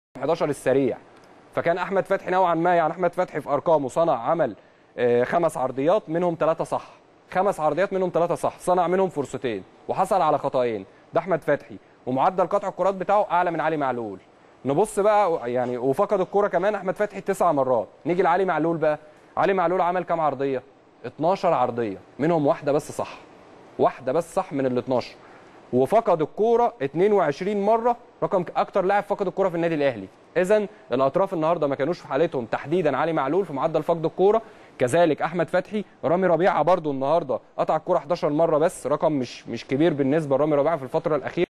11 السريع فكان احمد فتحي نوعا ما يعني احمد فتحي في ارقامه صنع عمل آه، خمس عرضيات منهم ثلاثه صح خمس عرضيات منهم ثلاثه صح صنع منهم فرصتين وحصل على خطأين ده احمد فتحي ومعدل قطع الكرات بتاعه اعلى من علي معلول نبص بقى يعني وفقد الكرة كمان احمد فتحي تسع مرات نيجي لعلي معلول بقى علي معلول عمل كام عرضيه 12 عرضيه منهم واحده بس صح واحده بس صح من ال 12 وفقد الكوره 22 مره رقم اكتر لاعب فقد الكوره في النادي الاهلي اذا الاطراف النهارده ما كانوش في حالتهم تحديدا علي معلول في معدل فقد الكوره كذلك احمد فتحي رامي ربيعه برضو النهارده قطع الكوره 11 مره بس رقم مش مش كبير بالنسبه لرامي ربيعه في الفتره الاخيره